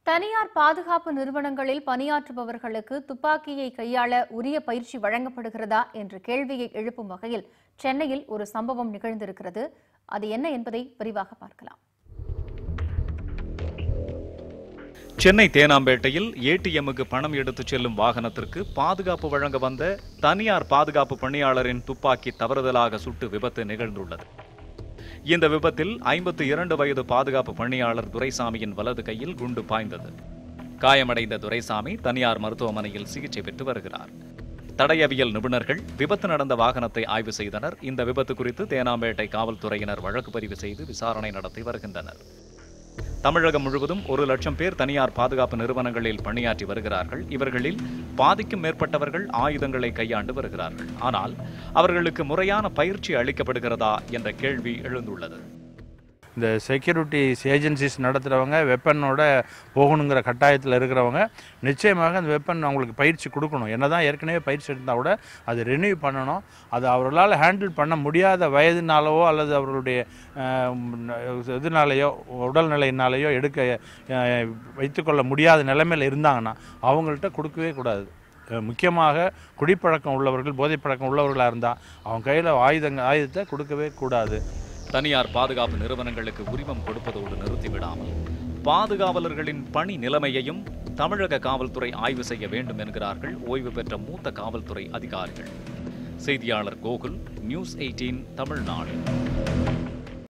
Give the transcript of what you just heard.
தனியார் பாதுகாப்பு நிறுவனங்களில் பணியாற்றுபவர்களுக்கு துப்பாக்கியை கையாள உரிய பயிற்சி வழங்கப்படுகிறதா என்ற கேள்வியை எழுப்பும் வகையில் சென்னையில் ஒரு சம்பவம் நிகழ்ந்திருக்கிறது அது என்ன என்பதை விரிவாக பார்க்கலாம் சென்னை தேனாம்பேட்டையில் ஏடிஎம்முக்கு பணம் எடுத்துச் செல்லும் வாகனத்திற்கு பாதுகாப்பு வழங்க வந்த தனியார் பாதுகாப்பு பணியாளரின் துப்பாக்கி தவறுதலாக சுட்டு விபத்து நிகழ்ந்துள்ளது இந்த விபத்தில் ஐம்பத்தி இரண்டு வயது பாதுகாப்பு பணியாளர் துரைசாமியின் வலது கையில் குண்டு பாய்ந்தது காயமடைந்த துரைசாமி தனியார் மருத்துவமனையில் சிகிச்சை பெற்று வருகிறார் தடயவியல் நிபுணர்கள் விபத்து நடந்த வாகனத்தை ஆய்வு செய்தனர் இந்த விபத்து குறித்து தேனாம்பேட்டை காவல்துறையினர் வழக்கு பதிவு செய்து விசாரணை நடத்தி வருகின்றனர் தமிழகம் முழுவதும் ஒரு லட்சம் பேர் தனியார் பாதுகாப்பு நிறுவனங்களில் பணியாற்றி வருகிறார்கள் இவர்களில் பாதிக்கும் மேற்பட்டவர்கள் ஆயுதங்களை கையாண்டு வருகிறார்கள் ஆனால் அவர்களுக்கு முறையான பயிற்சி அளிக்கப்படுகிறதா என்ற கேள்வி எழுந்துள்ளது இந்த செக்யூரிட்டிஸ் ஏஜென்சிஸ் நடத்துகிறவங்க வெப்பனோட போகணுங்கிற கட்டாயத்தில் இருக்கிறவங்க நிச்சயமாக அந்த வெப்பன் அவங்களுக்கு பயிற்சி கொடுக்கணும் என்ன தான் ஏற்கனவே பயிற்சி எடுத்தால் கூட அது ரெனியூ பண்ணணும் அது அவர்களால் ஹேண்டில் பண்ண முடியாத வயதினாலவோ அல்லது அவர்களுடைய அஹ், இதனாலேயோ உடல்நிலையினாலேயோ எடுக்க அஹ், வைத்துக்கொள்ள முடியாத நிலைமையில் இருந்தாங்கன்னா அவங்கள்ட்ட கொடுக்கவே கூடாது அஹ், முக்கியமாக குடிப்பழக்கம் உள்ளவர்கள் போதைப்பழக்கம் உள்ளவர்களாக இருந்தால் அவங்க கையில் ஆயுதங்க ஆயுதத்தை கொடுக்கவே கூடாது தனியார் பாதுகாப்பு நிறுவனங்களுக்கு உரிமம் கொடுப்பதோடு நிறுத்திவிடாமல் பாதுகாவலர்களின் பணி நிலைமையையும் தமிழக காவல்துறை ஆய்வு செய்ய வேண்டும் என்கிறார்கள் ஓய்வு பெற்ற மூத்த காவல்துறை அதிகாரிகள் செய்தியாளர் கோகுல் நியூஸ் எயிட்டீன் தமிழ்நாடு